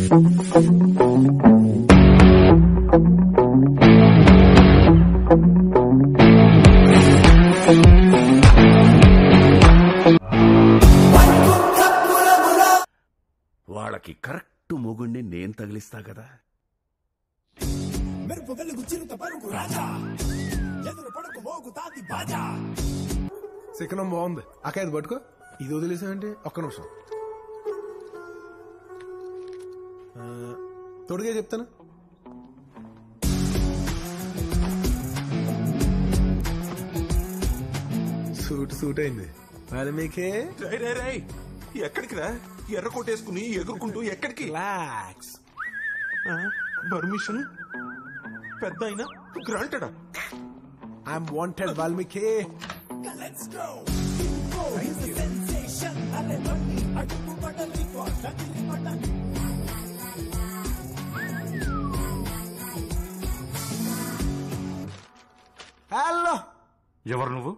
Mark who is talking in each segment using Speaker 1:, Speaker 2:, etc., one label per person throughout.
Speaker 1: వాళ్ళకి కరెక్ట్ మొగుణ్ణి నేను తగిలిస్తా కదా
Speaker 2: శకనం బాగుంది అక్క ఇది పట్టుకో ఇది వదిలేసామంటే ఒక్క నిమిషం ఆ, తొడిగే చెప్తాను సూట్ సూట్ అయింది వాల్మీకి
Speaker 3: రేయ్, రేయ్, రేయ్. ఎక్కడికి రా ఎర్ర కొట్టేసుకుని ఎగురుకుంటూ ఎక్కడికి
Speaker 2: రిలాక్స్
Speaker 3: పర్మిషన్ పెద్ద అయినా గ్రాంటెడా
Speaker 2: ఐఎమ్ వాంటెడ్ వాల్మీకి హలో
Speaker 4: ఎవరు నువ్వు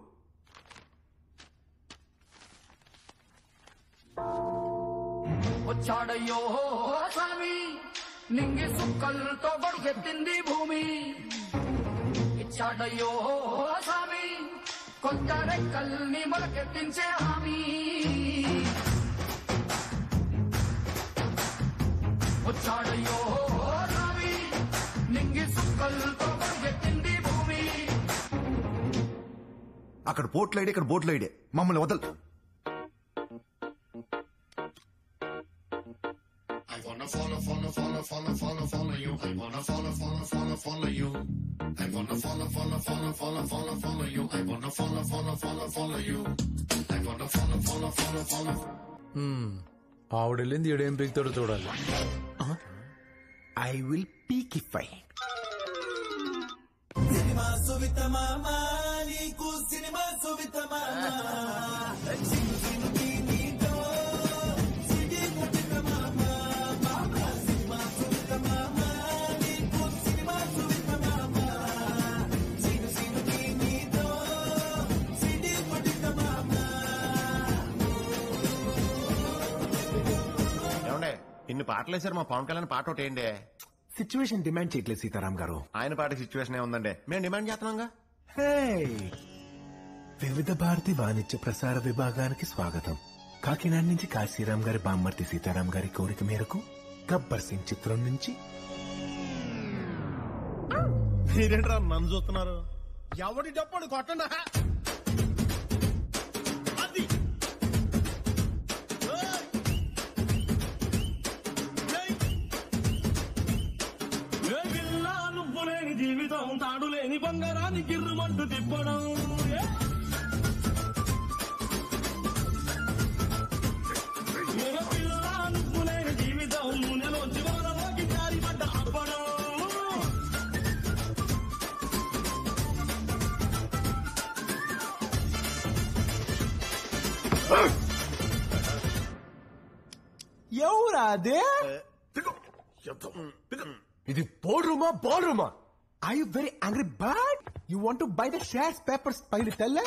Speaker 5: వచ్చాడయ్యో స్వామి నింగి సుక్కలతో బడిగెత్తింది భూమి ఇచ్చాడయ్యో స్వామి కొత్త రెక్కల్ని మొలకెత్తించే హామీ వచ్చాడయ్యో స్వామి నింగి సుక్కలతో బడిగెత్తింది భూమి
Speaker 6: అక్కడ బోట్లు ఐడే ఇక్కడ బోట్లు ఐడే మమ్మల్ని వదలు
Speaker 7: ఆవిడెళ్ళింది ఈడేం పీకుతాడో చూడాలి
Speaker 2: ఐ విల్ పీకిఫై
Speaker 6: ఏమండే ఇన్ని పాటలు వేశారు మా పవన్ కళ్యాణ్ పాట ఒకటి ఏంటి
Speaker 2: సిచ్యువేషన్ డిమాండ్ చేయట్లేదు సీతారాం గారు
Speaker 6: ఆయన పాట సిచ్యువేషన్ ఏముందండి మేము డిమాండ్ చేస్తున్నాంగా
Speaker 2: హే వివిధ భారతి వాణిజ్య ప్రసార విభాగానికి స్వాగతం కాకినాడ నుంచి కాశీరాం గారి బామ్మర్తి సీతారాం గారి కోరిక మేరకు గబ్బర్ సింగ్ చిత్రం నుంచి
Speaker 6: మీరేంట్రా నన్ను చూస్తున్నారు
Speaker 2: ఎవడి డప్పుడు కొట్టండా
Speaker 8: నువ్వు లేని జీవితం తాడు లేని బంగారాన్ని గిర్రుమంటూ తిప్పడం ఏ పిల్ల నువ్వు లేని జీవితం నూనెలోంచి వరలోకి జారిపడ్డ అప్పడం
Speaker 2: ఎవరా అదే ఇది బోర్డ్ రూమా బాల్ రూమా I you very angry but you want to buy the shares papers పైన తెల్ల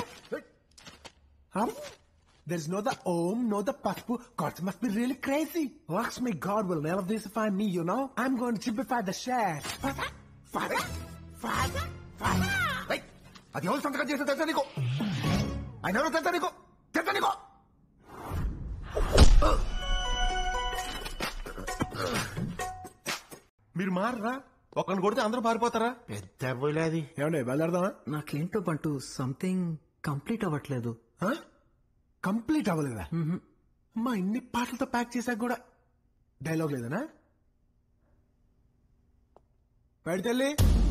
Speaker 2: There is no the Om, no the Pashpu. God must be really crazy. Lakshmi God will never disify me, you know. I'm going to typify the shares. Father, father, father, father.
Speaker 6: ఏయ్, అది ఎవరు సంతకం చేసిన తెలుసా నీకు ఆయన ఎవరో తెలుసా నీకు తెలుసా నీకు మీరు మారరా ఒకరిని కొడితే అందరూ పారిపోతారా పెద్ద పోయిలేది
Speaker 2: ఏమండి బయలుదేరదామా
Speaker 9: నాకేంటో బంటూ సంథింగ్ కంప్లీట్ అవ్వట్లేదు
Speaker 2: కంప్లీట్ అవ్వలేదా మా ఇన్ని పాటలతో ప్యాక్ చేశాక కూడా డైలాగ్ లేదనా బయటకెళ్ళి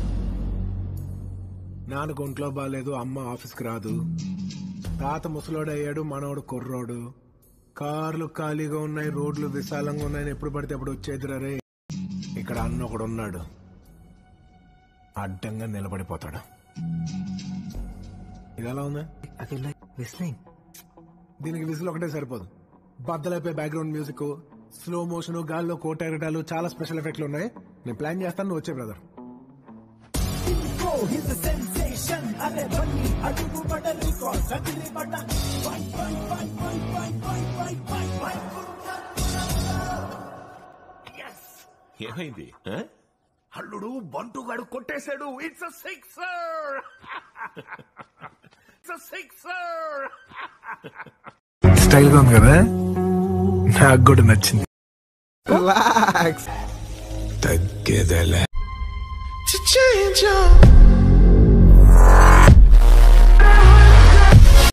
Speaker 2: నాన్నకు ఒంట్లో బాగాలేదు అమ్మ ఆఫీస్కి రాదు తాత ముసలోడు అయ్యాడు మనవడు కుర్రోడు కార్లు ఖాళీగా ఉన్నాయి రోడ్లు విశాలంగా ఉన్నాయని ఎప్పుడు పడితే అప్పుడు వచ్చేదిరా రే ఇక్కడ అన్న ఒకడు ఉన్నాడు అడ్డంగా నిలబడిపోతాడు ఇది ఎలా ఉందా
Speaker 9: అది లైక్ విస్లింగ్
Speaker 2: దీనికి విసులు ఒకటే సరిపోదు బద్దలైపోయి బ్యాక్గ్రౌండ్ మ్యూజిక్ స్లో మోషన్ గాల్లో కోటెగటాలు చాలా స్పెషల్ ఎఫెక్ట్లు ఉన్నాయి నేను ప్లాన్ చేస్తాను నువ్వు వచ్చే బ్రదర్
Speaker 3: ఏమైంది ఆ?
Speaker 1: అల్లుడు బంటుగాడు కొట్టేశాడు it's sixer it's sixer
Speaker 2: style గా ఉంది కదా నాకు కూడా నచ్చింది
Speaker 6: రిలాక్స్
Speaker 2: తగ్గేదేలే
Speaker 6: to change up.